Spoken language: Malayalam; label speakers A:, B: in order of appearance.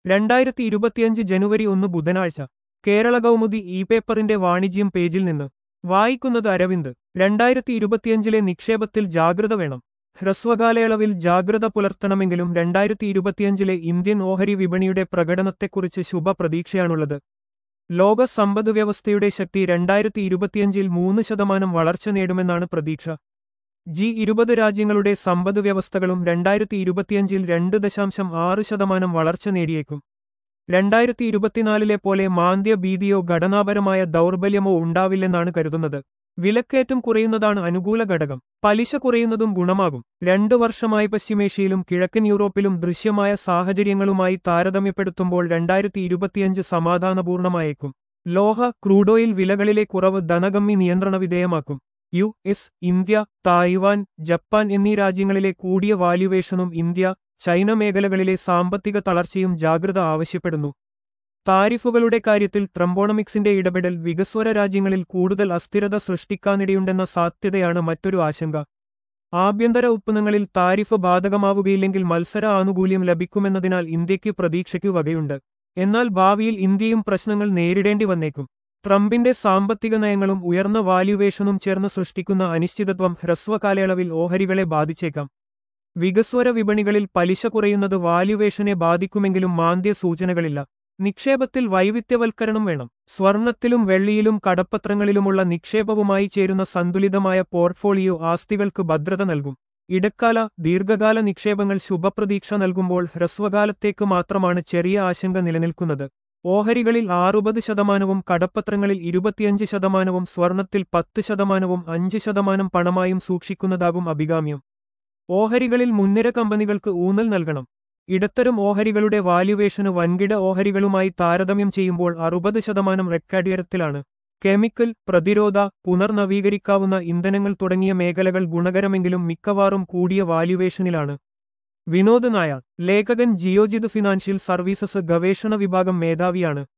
A: രണ്ടായിരത്തി ഇരുപത്തിയഞ്ച് ജനുവരി ഒന്ന് ബുധനാഴ്ച കേരള കൗമുദി ഇ പേപ്പറിന്റെ വാണിജ്യം പേജിൽ നിന്ന് വായിക്കുന്നത് അരവിന്ദ് രണ്ടായിരത്തി ഇരുപത്തിയഞ്ചിലെ നിക്ഷേപത്തിൽ ജാഗ്രത വേണം ഹ്രസ്വകാലയളവിൽ ജാഗ്രത പുലർത്തണമെങ്കിലും രണ്ടായിരത്തി ഇരുപത്തിയഞ്ചിലെ ഇന്ത്യൻ ഓഹരി വിപണിയുടെ പ്രകടനത്തെക്കുറിച്ച് ശുഭപ്രതീക്ഷയാണുള്ളത് ലോക സമ്പദ്വ്യവസ്ഥയുടെ ശക്തി രണ്ടായിരത്തി ഇരുപത്തിയഞ്ചിൽ മൂന്ന് ശതമാനം വളർച്ച നേടുമെന്നാണ് പ്രതീക്ഷ ജി ഇരുപത് രാജ്യങ്ങളുടെ സമ്പദ്വ്യവസ്ഥകളും രണ്ടായിരത്തി ഇരുപത്തിയഞ്ചിൽ രണ്ട് ദശാംശം ആറ് ശതമാനം വളർച്ച നേടിയേക്കും രണ്ടായിരത്തി ഇരുപത്തിനാലിലെ പോലെ മാന്ദ്യ ഭീതിയോ ഘടനാപരമായ ദൗർബല്യമോ ഉണ്ടാവില്ലെന്നാണ് കരുതുന്നത് വിലക്കയറ്റം കുറയുന്നതാണ് അനുകൂല ഘടകം പലിശ കുറയുന്നതും ഗുണമാകും രണ്ടു വർഷമായി പശ്ചിമേഷ്യയിലും കിഴക്കൻ യൂറോപ്പിലും ദൃശ്യമായ സാഹചര്യങ്ങളുമായി താരതമ്യപ്പെടുത്തുമ്പോൾ രണ്ടായിരത്തി ഇരുപത്തിയഞ്ച് സമാധാനപൂർണമായേക്കും ലോഹ ക്രൂഡോയിൽ വിലകളിലെ കുറവ് ധനഗമ്മി നിയന്ത്രണ വിധേയമാക്കും U S India Taiwan Japan എന്നീ രാജ്യങ്ങളിലെ കൂടിയ വാല്യുവേഷനും ഇന്ത്യ ചൈന മേഖലകളിലെ സാമ്പത്തിക തളർച്ചയും ജാഗ്രത ആവശ്യപ്പെടുന്നു താരിഫുകളുടെ കാര്യത്തിൽ ട്രംബോണമിക്സിന്റെ ഇടപെടൽ വികസ്വര രാജ്യങ്ങളിൽ കൂടുതൽ അസ്ഥിരത സൃഷ്ടിക്കാനിടയുണ്ടെന്ന സാധ്യതയാണ് മറ്റൊരു ആശങ്ക ആഭ്യന്തര ഉത്പന്നങ്ങളിൽ താരിഫ് ബാധകമാവുകയില്ലെങ്കിൽ മത്സര ആനുകൂല്യം ലഭിക്കുമെന്നതിനാൽ ഇന്ത്യയ്ക്ക് പ്രതീക്ഷയ്ക്കു വകയുണ്ട് എന്നാൽ ഭാവിയിൽ ഇന്ത്യയും പ്രശ്നങ്ങൾ നേരിടേണ്ടി വന്നേക്കും ട്രംപിന്റെ സാമ്പത്തിക നയങ്ങളും ഉയർന്ന വാല്യുവേഷനും ചേർന്ന് സൃഷ്ടിക്കുന്ന അനിശ്ചിതത്വം ഹ്രസ്വകാലയളവിൽ ഓഹരികളെ ബാധിച്ചേക്കാം വികസ്വര വിപണികളിൽ പലിശ കുറയുന്നത് വാല്യുവേഷനെ ബാധിക്കുമെങ്കിലും മാന്ദ്യ സൂചനകളില്ല നിക്ഷേപത്തിൽ വൈവിധ്യവൽക്കരണം വേണം സ്വർണത്തിലും വെള്ളിയിലും കടപ്പത്രങ്ങളിലുമുള്ള നിക്ഷേപവുമായി ചേരുന്ന സന്തുലിതമായ പോർട്ട്ഫോളിയോ ആസ്തികൾക്ക് ഭദ്രത നൽകും ഇടക്കാല ദീർഘകാല നിക്ഷേപങ്ങൾ ശുഭപ്രതീക്ഷ നൽകുമ്പോൾ ഹ്രസ്വകാലത്തേക്ക് മാത്രമാണ് ചെറിയ ആശങ്ക നിലനിൽക്കുന്നത് ഓഹരികളിൽ ആറുപത് ശതമാനവും കടപ്പത്രങ്ങളിൽ ഇരുപത്തിയഞ്ച് ശതമാനവും സ്വർണത്തിൽ പത്ത് ശതമാനവും അഞ്ച് ശതമാനം പണമായും സൂക്ഷിക്കുന്നതാകും അഭികാമ്യം ഓഹരികളിൽ മുൻനിര കമ്പനികൾക്ക് ഊന്നൽ നൽകണം ഇടത്തരം ഓഹരികളുടെ വാല്യുവേഷന് വൻകിട ഓഹരികളുമായി താരതമ്യം ചെയ്യുമ്പോൾ അറുപത് ശതമാനം റെക്കോർഡിയരത്തിലാണ് കെമിക്കൽ പ്രതിരോധ പുനർനവീകരിക്കാവുന്ന ഇന്ധനങ്ങൾ തുടങ്ങിയ മേഖലകൾ ഗുണകരമെങ്കിലും മിക്കവാറും കൂടിയ വാല്യുവേഷനിലാണ് വിനോദ് നായർ ലേഖകൻ ജിയോജിത് ഫിനാൻഷ്യൽ സർവീസസ് ഗവേഷണ വിഭാഗം മേധാവിയാണ്